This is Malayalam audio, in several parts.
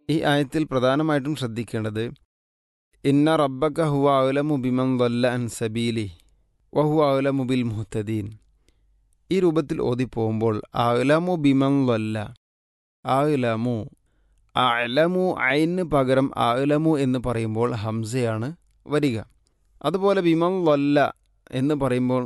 ഈ ആയത്തിൽ പ്രധാനമായിട്ടും ശ്രദ്ധിക്കേണ്ടത് ഇന്ന റബ്ബക്ക ഹുവ അലമു ബിമൻ വല്ല അൻ സബീലി വഹു അലമു ബിൽ മുഹത്തദീൻ ഈ രൂപത്തിൽ ഓതിപ്പോകുമ്പോൾ അലമു ബിമൻ വല്ല അലമു അലമു ഐന് പകരം അലമു എന്ന് പറയുമ്പോൾ ഹംസയാണ് വരിക അതുപോലെ ബിമൻ വല്ല എന്ന് പറയുമ്പോൾ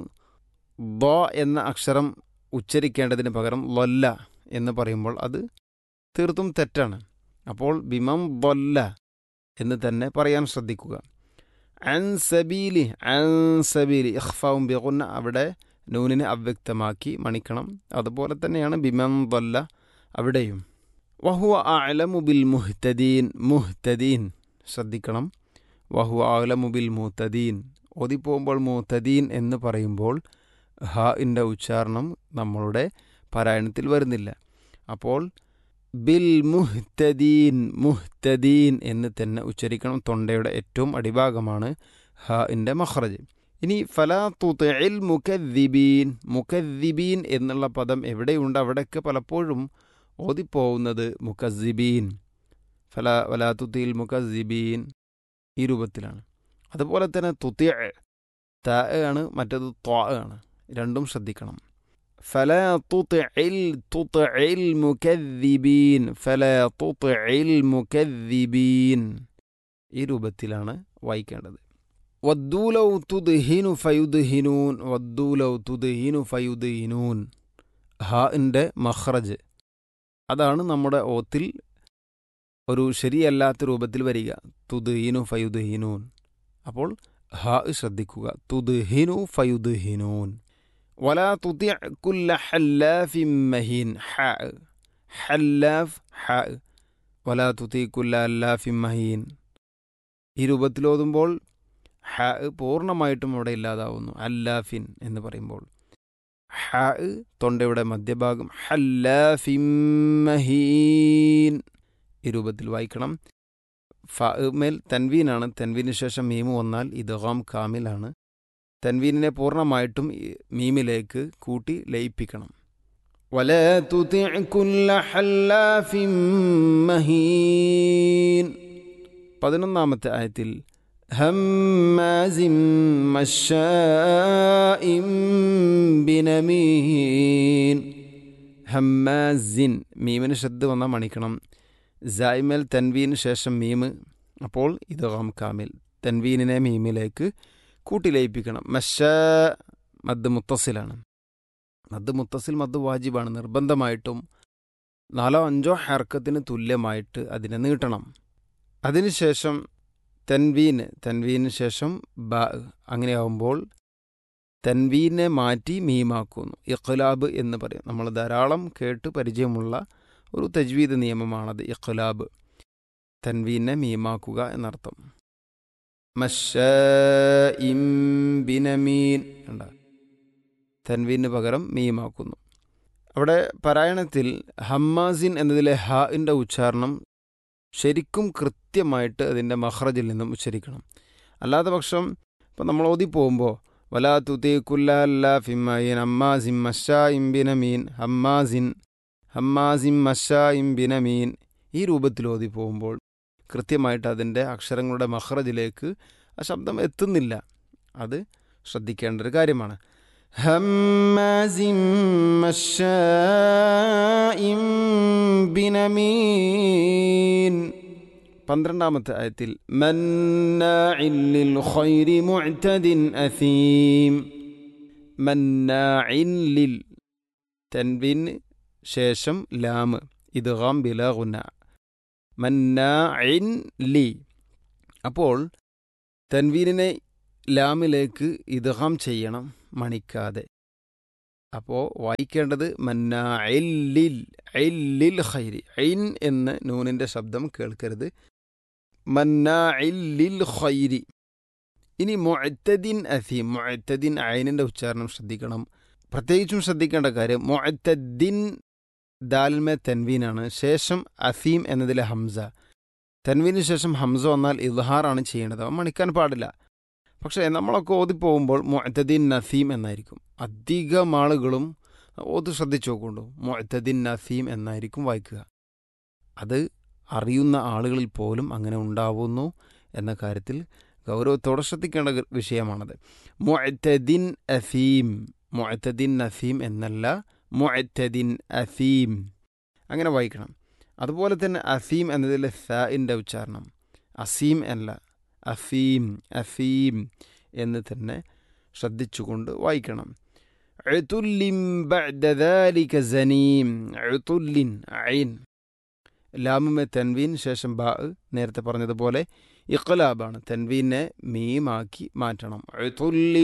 ദ എന്ന അക്ഷരം ഉച്ചരിക്കേണ്ടതിന് പകരം ലൊല്ല എന്ന് പറയുമ്പോൾ അത് തീർത്തും തെറ്റാണ് അപ്പോൾ ബിമം വല്ല എന്ന് തന്നെ പറയാൻ ശ്രദ്ധിക്കുക അൻ സബീലി അൻ സബീലി ഇഖ്ഫാവും ബിഗുന്ന അവിടെ നൂനിനെ അവ്യക്തമാക്കി മണിക്കണം അതുപോലെ തന്നെയാണ് ബിമം വല്ല അവിടെയും വഹുവ അലമു ബിൽ മുഹ്തദീൻ മുഹ്തദീൻ ശ്രദ്ധിക്കണം വഹുവ അലമു ബിൽ മുഹ്തദീൻ ഓതിപ്പോകുമ്പോൾ മുഹ്തദീൻ എന്ന് പറയുമ്പോൾ ഹ ഇൻ്റെ ഉച്ചാരണം നമ്മളുടെ പാരായണത്തിൽ വരുന്നില്ല അപ്പോൾ ബിൽ മുഹ്തദീൻ മുഹ്തദീൻ എന്ന് തന്നെ ഉച്ചരിക്കണം തൊണ്ടയുടെ ഏറ്റവും അടിഭാഗമാണ് ഹ ഇൻ്റെ മഹ്റജ് ഇനി ഫലാ തുതഇൽ മുക്കദ്ദിബീൻ മുക്കദ്ദിബീൻ എന്നുള്ള പദം എവിടെയുണ്ട് അവിടെയൊക്കെ പലപ്പോഴും ഓതിപ്പോകുന്നത് മുക്കസിബീൻ ഫല വലാ തുതിയിൽ മുക്കസിബീൻ ഈ രൂപത്തിലാണ് അതുപോലെ തന്നെ തുത്തിയ ത ആണ് മറ്റത് ത്വാ ആണ് രണ്ടും ശ്രദ്ധിക്കണം ഫല തുതിൽ തുതിൽ മുക്കദ്ദിബീൻ ഫല തുതിൽ മുക്കദ്ദിബീൻ ഈ രൂപത്തിലാണ് വായിക്കേണ്ടത് വദ്ദൂലൗ തുദ്ഹിനു ഫയുദ്ഹിനൂൻ വദ്ദൂലൗ തുദ്ഹിനു ഫയുദ്ഹിനൂൻ ഹാഇൻ്റെ മഹ്റജ് അതാണ് നമ്മുടെ ഓത്തിൽ ഒരു ശരിയല്ലാത്ത രൂപത്തിൽ വരിക തുദ്ഹീനു ഫയുദ്ഹീനൂൻ അപ്പോൾ ഹ ശ്രദ്ധിക്കുക തുദ്ഹിനു ഫയുദ്ഹിനൂൻ വലാ തുതി കുല്ല ഹല്ലാഫിൻ മഹീൻ ഹ ഹല്ലാഫ് ഹ വലാ തുതി കുല്ല അല്ലാഫിൻ മഹീൻ ഈ രൂപത്തിലോതുമ്പോൾ ഹ പൂർണ്ണമായിട്ടും അവിടെ ഇല്ലാതാവുന്നു അല്ലാഫിൻ എന്ന് പറയുമ്പോൾ ഹ തൊണ്ടയുടെ മധ്യഭാഗം ഹല്ലാഫിൻ മഹീൻ ഈ രൂപത്തിൽ വായിക്കണം ഫ മേൽ തൻവീനാണ് തൻവീന് ശേഷം മീമ് വന്നാൽ ഇദ്ഗാം കാമിലാണ് തൻവീനിനെ പൂർണ്ണമായിട്ടും മീമിലേക്ക് കൂട്ടി ലയിപ്പിക്കണം ولا تطع كل حلاف مهين പതിനൊന്നാമത്തെ ആയത്തിൽ ഹമ്മാസിം മഷാഇം ബിനമീൻ ഹമ്മാസിൻ മീമിന് ശ്രദ്ധ വന്നാൽ മണിക്കണം ജായ്മൽ തൻവീന് ശേഷം മീമ് അപ്പോൾ ഇത് ഹാം കാമിൽ തൻവീനിനെ മീമിലേക്ക് കൂട്ടിലയിപ്പിക്കണം മഷ മദ് മുത്തസിലാണ് മദ് മുത്തസിൽ മദ് വാജിബാണ് നിർബന്ധമായിട്ടും നാലോ അഞ്ചോ ഹർക്കത്തിന് തുല്യമായിട്ട് അതിനെ നീട്ടണം അതിനുശേഷം തൻവീന് തൻവീന് ശേഷം ബ അങ്ങനെയാവുമ്പോൾ തൻവീനെ മാറ്റി മീമാക്കുന്നു ഇഖ്ലാബ് എന്ന് പറയും നമ്മൾ ധാരാളം കേട്ട് പരിചയമുള്ള ഒരു തജ്വീദ് നിയമമാണത് ഇഖ്ലാബ് തൻവീനെ മീമാക്കുക എന്നർത്ഥം മഷീൻ ബിനമീൻ ഉണ്ട തൻവീന് പകരം മീമാക്കുന്നു അവിടെ പാരായണത്തിൽ ഹമ്മാസിൻ എന്നതിലെ ഹാഇൻ്റെ ഉച്ചാരണം ശരിക്കും കൃത്യമായിട്ട് അതിൻ്റെ മഹ്റജിൽ നിന്നും ഉച്ചരിക്കണം അല്ലാത്ത പക്ഷം ഇപ്പം നമ്മൾ ഓതി പോകുമ്പോൾ വലാ തുതി കുല്ല ഫിമ്മീൻ അമ്മാസിൻ മഷാ ഇംബിനമീൻ ഹമ്മാസിൻ ഹമ്മാസിൻ മഷാ ഇംബിനമീൻ ഈ രൂപത്തിൽ ഓതി പോകുമ്പോൾ കൃത്യമായിട്ട് അതിൻ്റെ അക്ഷരങ്ങളുടെ മഹ്റജിലേക്ക് ആ ശബ്ദം എത്തുന്നില്ല അത് ശ്രദ്ധിക്കേണ്ട ഒരു കാര്യമാണ് ഹമ്മാസിൻ മഷാഇം ബിനമീൻ പന്ത്രണ്ടാമത്തെ ആയത്തിൽ മന്നാഇല്ലിൽ ഖൈരി മുഅ്തദിൻ അസീം മന്നാഇല്ലിൽ തൻവിൻ ശേഷം ലാമ് ഇദ്ഗാം ബിലാ ഗുന മന്നാഇൻ ലി അപ്പോൾ തൻവീനിനെ ലാമിലേക്ക് ഇദ്ഗാം ചെയ്യണം മണിക്കാതെ അപ്പോൾ വായിക്കേണ്ടത് മന്നാഇല്ലിൽ ഐല്ലിൽ ഖൈരി ഐൻ എന്ന് നൂനിൻ്റെ ശബ്ദം കേൾക്കരുത് മന്നാഇല്ലിൽ ഖൈരി ഇനി മൊഅത്തദിൻ അസീം മൊഅത്തദിൻ ഐനിൻ്റെ ഉച്ചാരണം ശ്രദ്ധിക്കണം പ്രത്യേകിച്ചും ശ്രദ്ധിക്കേണ്ട കാര്യം മൊഅത്തദ്ദിൻ ദാൽമെ തൻവീനാണ് ശേഷം അസീം എന്നതിലെ ഹംസ തൻവീന് ശേഷം ഹംസ വന്നാൽ ഇദ്ഹാറാണ് ചെയ്യേണ്ടത് അവൻ മണിക്കാൻ പാടില്ല പക്ഷേ നമ്മളൊക്കെ ഓതിപ്പോകുമ്പോൾ മൊഅത്തദിൻ നസീം എന്നായിരിക്കും അധികം ആളുകളും ഓത് ശ്രദ്ധിച്ചു നോക്കുള്ളൂ മൊഅത്തദിൻ നസീം എന്നായിരിക്കും വായിക്കുക അത് അറിയുന്ന ആളുകളിൽ പോലും അങ്ങനെ ഉണ്ടാവുന്നു എന്ന കാര്യത്തിൽ ഗൗരവത്തോടെ ശ്രദ്ധിക്കേണ്ട ഗ- വിഷയമാണത് മുഅത്തദിൻ അഫീം മുഅത്തദിൻ അഫീം എന്നല്ല മുഅത്തദിൻ അഫീം അങ്ങനെ വായിക്കണം അതുപോലെ തന്നെ അഫീം എന്നതിലെ ഫിൻ്റെ ഉച്ചാരണം അസീം അല്ല അഫീം അഫീം എന്ന് തന്നെ ശ്രദ്ധിച്ചുകൊണ്ട് വായിക്കണം ഉതുല്ലിൻ ബഅദ ذلك സനീം ഉതുല്ലിൻ ഐൻ ലാമുമെ തൻവീൻ ശേഷം ബാ നേരത്തെ പറഞ്ഞതുപോലെ ഇഖ്ലാബാണ് തൻവീനെ മീമാക്കി മാറ്റണം ഉതുല്ലിൻ